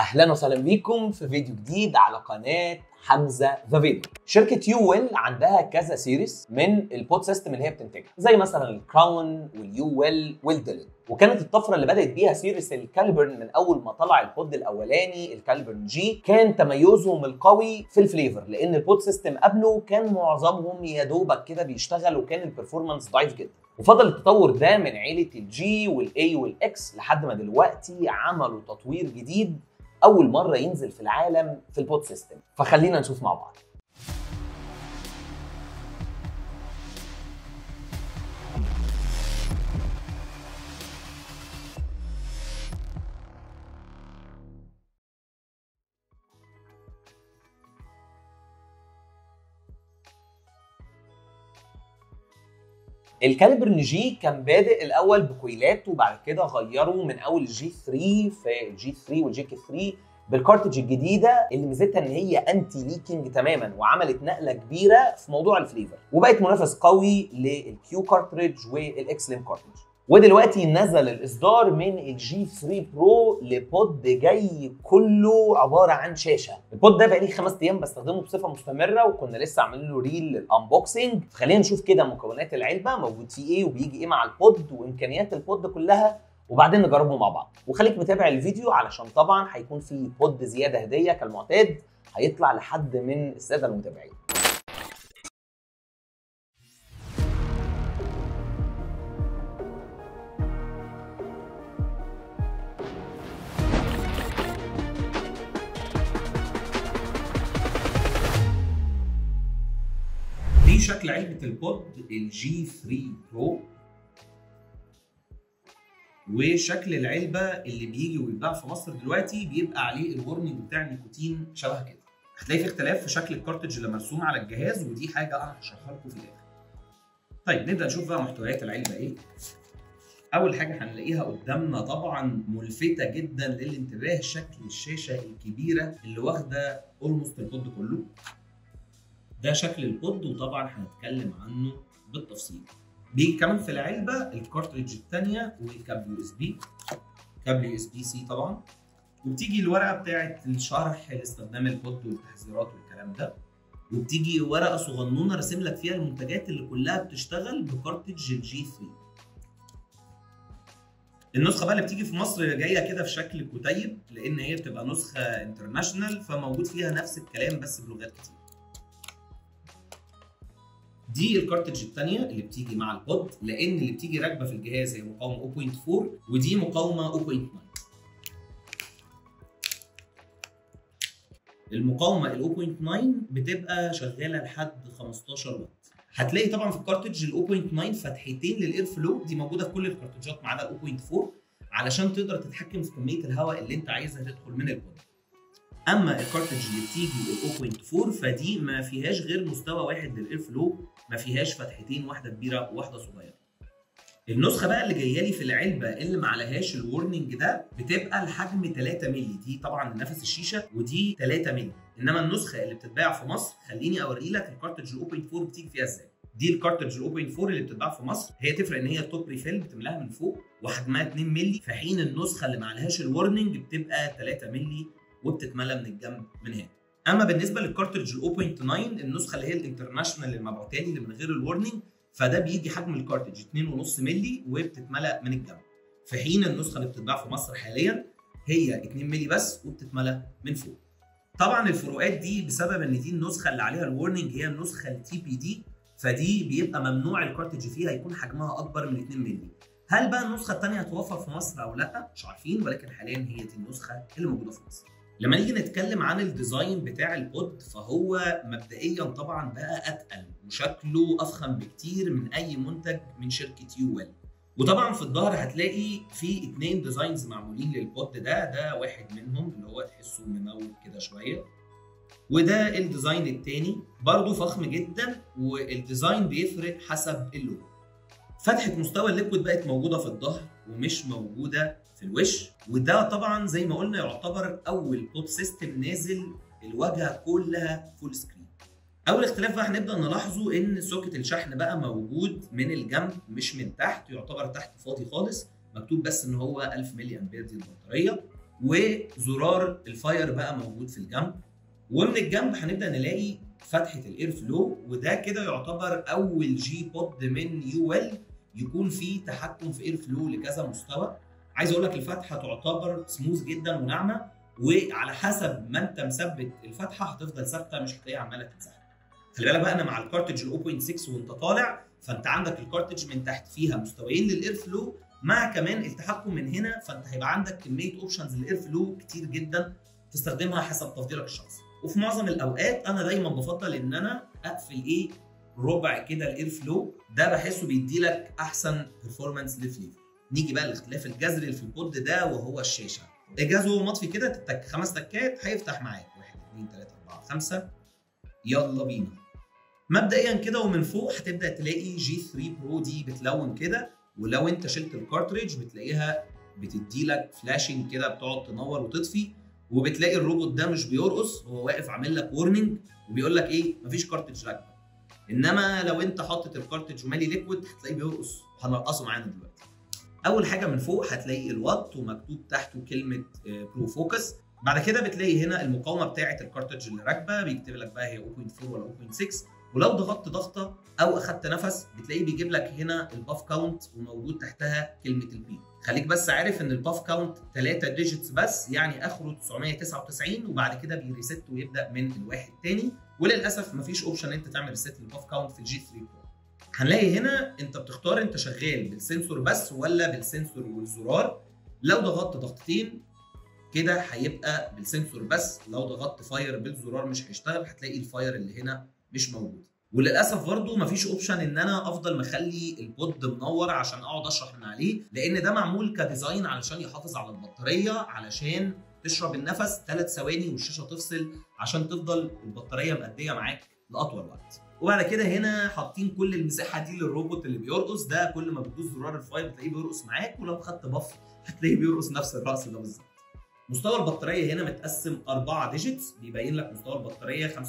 اهلا وسهلا بيكم في فيديو جديد على قناه حمزه ذا فيديو شركه يو ويل عندها كذا سيريز من البود سيستم اللي هي بتنتجها زي مثلا الكراون واليو ويل والديلن وكانت الطفره اللي بدات بيها سيريس الكاليبرن من اول ما طلع البود الاولاني الكاليبرن جي كان تميزهم القوي في الفليفر لان البود سيستم قبله كان معظمهم يا دوبك كده بيشتغل وكان البرفورمانس ضعيف جدا وفضل التطور ده من عيله الجي والاي والاكس لحد ما دلوقتي عملوا تطوير جديد اول مره ينزل في العالم في البود سيستم فخلينا نشوف مع بعض الكاليبرن جي كان بادئ الاول بكويلات وبعد كده غيروا من اول الجي 3 في الجي 3 والجي كي 3 بالكارتج الجديده اللي ميزتها ان هي انتي ليكينج تماما وعملت نقله كبيره في موضوع الفليفر وبقت منافس قوي للكيو كارتريج والاكسلين كارتريج ودلوقتي نزل الاصدار من الجي 3 برو لبود جاي كله عباره عن شاشه البود ده بقالي خمس ايام بستخدمه بصفه مستمره وكنا لسه عاملين له ريل للانبوكسنج فخلينا نشوف كده مكونات العلبه موجود فيه ايه وبيجي ايه مع البود وامكانيات البود كلها وبعدين نجربه مع بعض وخليك متابع الفيديو علشان طبعا هيكون في بود زياده هديه كالمعتاد هيطلع لحد من الساده المتابعين دي شكل علبة البود الجي 3 برو وشكل العلبة اللي بيجي ويتباع في مصر دلوقتي بيبقى عليه الورنينج بتاع النيكوتين شبه كده هتلاقي في اختلاف في شكل الكارتج اللي مرسوم على الجهاز ودي حاجة انا هشرحها لكم في الاخر طيب نبدأ نشوف بقى محتويات العلبة ايه أول حاجة هنلاقيها قدامنا طبعا ملفتة جدا للانتباه شكل الشاشة الكبيرة اللي واخدة اولموست البود كله ده شكل البود وطبعا هنتكلم عنه بالتفصيل بيجي كمان في العلبه الكارتريدج الثانيه والكابل يو اس بي كابل يو اس بي سي طبعا وبتيجي الورقه بتاعه الشرح لاستخدام البود والتحذيرات والكلام ده وبتيجي ورقه صغنونه راسم لك فيها المنتجات اللي كلها بتشتغل بكارتريدج الجي 3 النسخه بقى اللي بتيجي في مصر جايه كده في شكل كتيب لان هي بتبقى نسخه انترناشونال فموجود فيها نفس الكلام بس بلغات كتير دي الكارتج الثانيه اللي بتيجي مع البود لان اللي بتيجي راكبه في الجهاز هي مقاومه 0.4 ودي مقاومه 0.9 المقاومه ال 0.9 بتبقى شغاله لحد 15 واط هتلاقي طبعا في الكارتج ال 0.9 فتحتين للاير فلو دي موجوده في كل الكارتجات ما عدا ال 0.4 علشان تقدر تتحكم في كميه الهواء اللي انت عايزها تدخل من البود اما الكارتج اللي بتيجي ال 0.4 فدي ما فيهاش غير مستوى واحد للاير فلو ما فيهاش فتحتين واحده كبيره وواحده صغيره النسخه بقى اللي جايه لي في العلبه اللي ما عليهاش الورنينج ده بتبقى الحجم 3 مللي دي طبعا نفس الشيشه ودي 3 مللي انما النسخه اللي بتتباع في مصر خليني اوري لك الكارتج ال 0.4 بتيجي فيها ازاي دي الكارتج ال 0.4 اللي بتتباع في مصر هي تفرق ان هي توب ريفيل بتملاها من فوق وحجمها 2 مللي في حين النسخه اللي ما عليهاش الورنينج بتبقى 3 مللي وبتتملى من الجنب من هنا اما بالنسبه للكارتريدج ال 0.9 النسخه اللي هي الانترناشونال اللي مبعوته لي اللي من غير الورنينج فده بيجي حجم الكارتريدج 2.5 مللي وبتتملى من الجنب في حين النسخه اللي بتتباع في مصر حاليا هي 2 مللي بس وبتتملى من فوق طبعا الفروقات دي بسبب ان دي النسخه اللي عليها الورنينج هي النسخه التي بي دي فدي بيبقى ممنوع الكارتريدج فيها يكون حجمها اكبر من 2 مللي هل بقى النسخه الثانيه هتوفر في مصر او لا مش عارفين ولكن حاليا هي دي النسخه اللي موجوده في مصر لما نيجي نتكلم عن الديزاين بتاع البود فهو مبدئيا طبعا بقى اتقل وشكله افخم بكتير من اي منتج من شركه يوال وطبعا في الظهر هتلاقي في اتنين ديزاينز معمولين للبود ده ده واحد منهم اللي هو تحسه مموت كده شويه وده الديزاين التاني برضه فخم جدا والديزاين بيفرق حسب اللون فتحه مستوى الليكويد بقت موجوده في الظهر ومش موجوده في الوش وده طبعا زي ما قلنا يعتبر اول بود سيستم نازل الواجهه كلها فول سكرين اول اختلاف بقى هنبدا نلاحظه ان سوكت الشحن بقى موجود من الجنب مش من تحت يعتبر تحت فاضي خالص مكتوب بس ان هو 1000 ملي امبير دي البطاريه وزرار الفاير بقى موجود في الجنب ومن الجنب هنبدا نلاقي فتحه الاير فلو وده كده يعتبر اول جي بود من يو ال يكون فيه تحكم في اير فلو لكذا مستوى عايز اقول لك الفتحه تعتبر سموث جدا وناعمه وعلى حسب ما انت مثبت الفتحه هتفضل ثابته مش هتلاقيها عماله تتسحب خلي بالك بقى انا مع الكارتج ال 0.6 وانت طالع فانت عندك الكارتج من تحت فيها مستويين للاير فلو مع كمان التحكم من هنا فانت هيبقى عندك كميه اوبشنز للاير فلو كتير جدا تستخدمها حسب تفضيلك الشخصي وفي معظم الاوقات انا دايما بفضل ان انا اقفل ايه ربع كده الاير فلو ده بحسه بيدي لك احسن بيرفورمانس للفليفر نيجي بقى الاختلاف الجذري اللي في البود ده وهو الشاشه الجهاز وهو مطفي كده تتك خمس تكات هيفتح معاك 1 2 3 4 5 يلا بينا مبدئيا كده ومن فوق هتبدا تلاقي جي 3 برو دي بتلون كده ولو انت شلت الكارتريج بتلاقيها بتدي لك فلاشنج كده بتقعد تنور وتطفي وبتلاقي الروبوت ده مش بيرقص هو واقف عامل لك ورنينج وبيقول لك ايه مفيش كارتريج راكبه انما لو انت حاطط الكارتريج ومالي ليكويد هتلاقيه بيرقص هنرقصه معانا دلوقتي اول حاجه من فوق هتلاقي الوات ومكتوب تحته كلمه برو فوكس بعد كده بتلاقي هنا المقاومه بتاعه الكارتريج اللي راكبه بيكتب لك بقى هي 0.4 ولا 0.6 ولو ضغطت ضغطه او اخدت نفس بتلاقيه بيجيب لك هنا الباف كاونت وموجود تحتها كلمه البي خليك بس عارف ان الباف كاونت 3 ديجيتس بس يعني اخره 999 وبعد كده بيريست ويبدا من الواحد تاني وللاسف مفيش اوبشن انت تعمل ريست للباف كاونت في الجي 3 برو هنلاقي هنا انت بتختار انت شغال بالسنسور بس ولا بالسنسور والزرار لو ضغطت ضغطتين كده هيبقى بالسنسور بس لو ضغطت فاير بالزرار مش هيشتغل هتلاقي الفاير اللي هنا مش موجود وللاسف برضه مفيش اوبشن ان انا افضل مخلي البود منور عشان اقعد اشرح من عليه لان ده معمول كديزاين علشان يحافظ على البطاريه علشان تشرب النفس ثلاث ثواني والشاشه تفصل عشان تفضل البطاريه مأديه معاك لاطول وقت وبعد كده هنا حاطين كل المساحه دي للروبوت اللي بيرقص ده كل ما بتدوس زرار الفاير بتلاقيه بيرقص معاك ولو خدت باف هتلاقيه بيرقص نفس الرقص ده بالظبط مستوى البطاريه هنا متقسم أربعة ديجيتس بيبين لك مستوى البطاريه 25%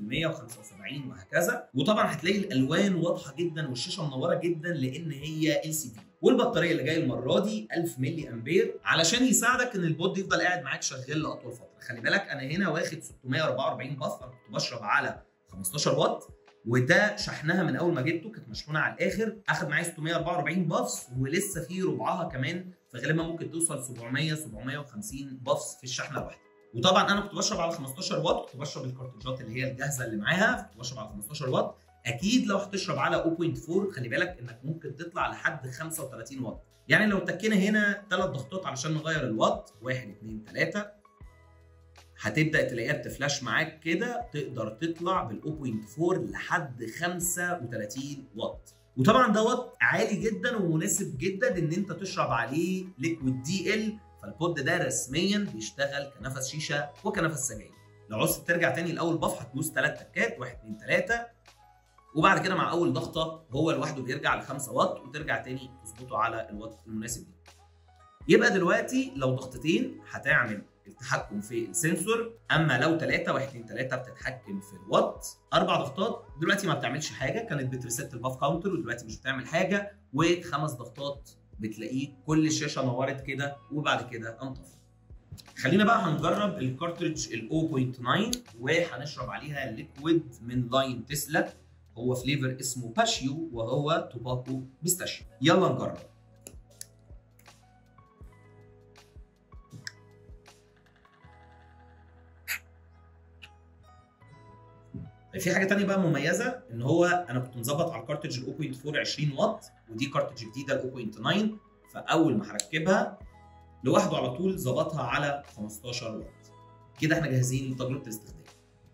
و75 وهكذا وطبعا هتلاقي الالوان واضحه جدا والشاشه منوره جدا لان هي ال سي دي والبطاريه اللي جايه المره دي 1000 ملي امبير علشان يساعدك ان البود يفضل قاعد معاك شغال لاطول فتره خلي بالك انا هنا واخد 644 باف انا كنت بشرب على 15 واط وده شحنها من اول ما جبته كانت مشحونه على الاخر اخد معايا 644 بافس ولسه في ربعها كمان فغالبا ممكن توصل 700 750 بافس في الشحنه الواحده وطبعا انا كنت بشرب على 15 واط كنت بشرب الكارتريجات اللي هي الجاهزه اللي معاها كنت بشرب على 15 واط اكيد لو هتشرب على 0.4 خلي بالك انك ممكن تطلع لحد 35 واط يعني لو اتكينا هنا ثلاث ضغطات علشان نغير الواط 1 2 3 هتبدا تلاقيها بتفلاش معاك كده تقدر تطلع بال 0.4 لحد 35 واط وطبعا دوت عالي جدا ومناسب جدا ان انت تشرب عليه ليكويد دي ال فالبود ده رسميا بيشتغل كنفس شيشه وكنفس سجاير لو عاوز ترجع تاني لاول باف هتدوس ثلاث تكات 1 2 3 وبعد كده مع اول ضغطه هو لوحده بيرجع ل 5 واط وترجع تاني تظبطه على الواط المناسب ليه يبقى دلوقتي لو ضغطتين هتعمل التحكم في السنسور اما لو 3 1 2 3 بتتحكم في الوات اربع ضغطات دلوقتي ما بتعملش حاجه كانت بتريست الباف كاونتر ودلوقتي مش بتعمل حاجه وخمس ضغطات بتلاقيه كل الشاشه نورت كده وبعد كده انطفت خلينا بقى هنجرب الكارتريج ال 0.9 وهنشرب عليها ليكويد من لاين تسلا هو فليفر اسمه باشيو وهو توباكو بيستاشيو يلا نجرب في حاجه تانية بقى مميزه ان هو انا كنت مظبط على الكارتج ال 0.4 20 واط ودي كارتج جديده ال 0.9 فاول ما هركبها لوحده على طول ظبطها على 15 واط كده احنا جاهزين لتجربه الاستخدام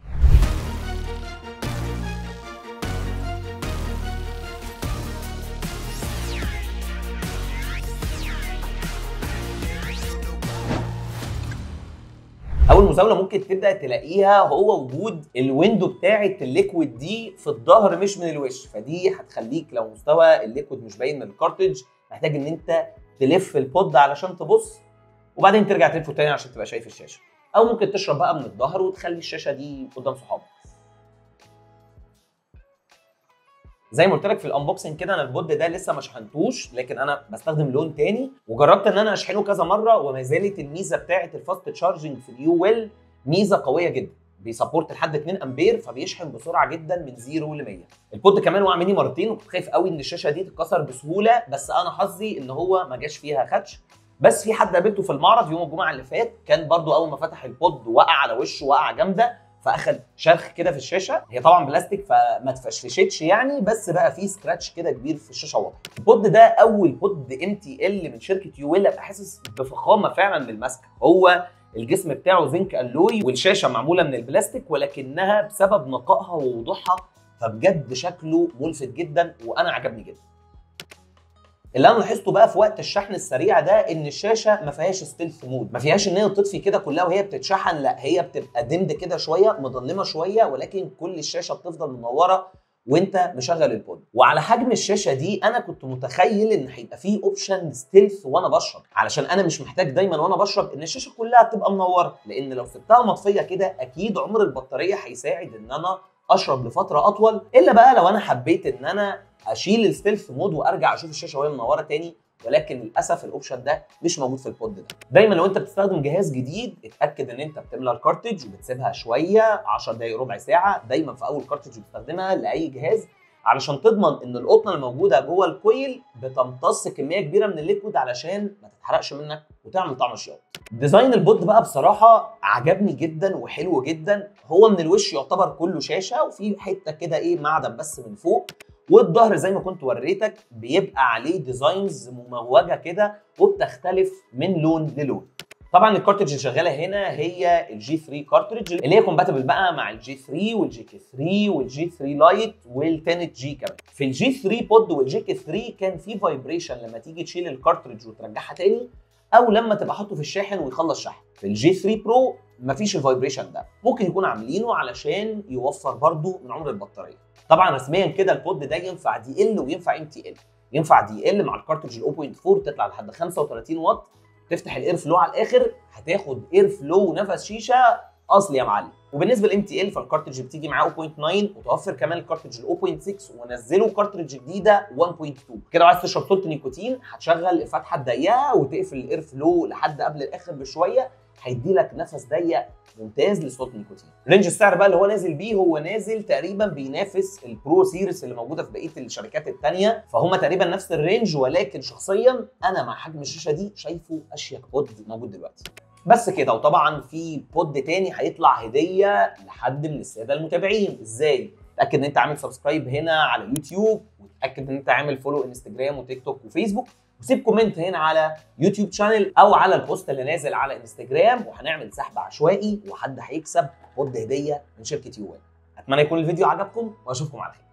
اول مزاوله ممكن تبدا تلاقيها هو وجود الويندو بتاعه الليكويد دي في الظهر مش من الوش فدي هتخليك لو مستوى الليكويد مش باين من الكارتج محتاج ان انت تلف البود علشان تبص وبعدين ترجع تلفه تاني عشان تبقى شايف الشاشه او ممكن تشرب بقى من الظهر وتخلي الشاشه دي قدام صحابك زي ما قلت لك في الانبوكسنج كده انا البود ده لسه ما شحنتوش لكن انا بستخدم لون تاني وجربت ان انا اشحنه كذا مره وما زالت الميزه بتاعه الفاست تشارجنج في اليو ويل ميزه قويه جدا بيسبورت لحد 2 امبير فبيشحن بسرعه جدا من 0 ل 100 البود كمان وقع مني مرتين وكنت خايف قوي ان الشاشه دي تتكسر بسهوله بس انا حظي ان هو ما جاش فيها خدش بس في حد قابلته في المعرض يوم الجمعه اللي فات كان برضو اول ما فتح البود وقع على وشه وقع جامده فاخد شرخ كده في الشاشه هي طبعا بلاستيك فما اتفشفشتش يعني بس بقى في سكراتش كده كبير في الشاشه واضح البود ده اول بود ام تي ال من شركه يويل ابقى حاسس بفخامه فعلا للماسكه هو الجسم بتاعه زنك الوي والشاشه معموله من البلاستيك ولكنها بسبب نقائها ووضوحها فبجد شكله ملفت جدا وانا عجبني جدا اللي انا لاحظته بقى في وقت الشحن السريع ده ان الشاشه ما فيهاش ستيلث مود ما فيهاش ان هي تطفي كده كلها وهي بتتشحن لا هي بتبقى دمد كده شويه مظلمه شويه ولكن كل الشاشه بتفضل منوره وانت مشغل البود وعلى حجم الشاشه دي انا كنت متخيل ان هيبقى فيه اوبشن ستيلث وانا بشرب علشان انا مش محتاج دايما وانا بشرب ان الشاشه كلها تبقى منوره لان لو سبتها مطفيه كده اكيد عمر البطاريه هيساعد ان انا اشرب لفتره اطول الا بقى لو انا حبيت ان انا اشيل الستيلث مود وارجع اشوف الشاشه وهي منوره تاني ولكن للاسف الاوبشن ده مش موجود في البود ده دايما لو انت بتستخدم جهاز جديد اتاكد ان انت بتملى الكارتج وبتسيبها شويه 10 دقائق ربع ساعه دايما في اول كارتج بتستخدمها لاي جهاز علشان تضمن ان القطنه الموجوده جوه الكويل بتمتص كميه كبيره من الليكويد علشان ما تتحرقش منك وتعمل طعم شياط. ديزاين البود بقى بصراحه عجبني جدا وحلو جدا هو من الوش يعتبر كله شاشه وفي حته كده ايه معدن بس من فوق والظهر زي ما كنت وريتك بيبقى عليه ديزاينز مموجه كده وبتختلف من لون للون طبعا الكارتريج اللي شغاله هنا هي الجي 3 كارتريج اللي هي كومباتبل بقى مع الجي 3 والجي كي 3 والجي 3 لايت والتنت جي كمان في الجي 3 بود والجي كي 3 كان في فايبريشن لما تيجي تشيل الكارتريج وترجعها تاني او لما تبقى حاطه في الشاحن ويخلص شحن في الجي 3 برو مفيش الفايبريشن ده ممكن يكون عاملينه علشان يوفر برضو من عمر البطاريه طبعا رسميا كده البود ده ينفع دي ال وينفع ام تي ال ينفع دي ال مع الكارتريج ال 0.4 تطلع لحد 35 واط تفتح الاير فلو على الاخر هتاخد اير فلو ونفس شيشه اصلي يا معلم وبالنسبه للام تي ال فالكارتريج بتيجي معاه 0.9 وتوفر كمان الكارتريج ال 0.6 ونزلوا كارتريج جديده 1.2 كده عايز تشرب سلطه نيكوتين هتشغل الفتحه الضيقه وتقفل الاير فلو لحد قبل الاخر بشويه هيدي لك نفس ضيق ممتاز لصوت النيكوتين رينج السعر بقى اللي هو نازل بيه هو نازل تقريبا بينافس البرو سيريس اللي موجوده في بقيه الشركات الثانيه فهم تقريبا نفس الرينج ولكن شخصيا انا مع حجم الشاشه دي شايفه اشيك بود موجود دلوقتي بس كده وطبعا في بود تاني هيطلع هديه لحد من الساده المتابعين ازاي تاكد ان انت عامل سبسكرايب هنا على يوتيوب وتاكد ان انت عامل فولو انستجرام وتيك توك وفيسبوك وسيب كومنت هنا على يوتيوب شانل او على البوست اللي نازل على انستجرام وهنعمل سحب عشوائي وحد هيكسب بود هديه من شركه يوان اتمنى يكون الفيديو عجبكم واشوفكم على خير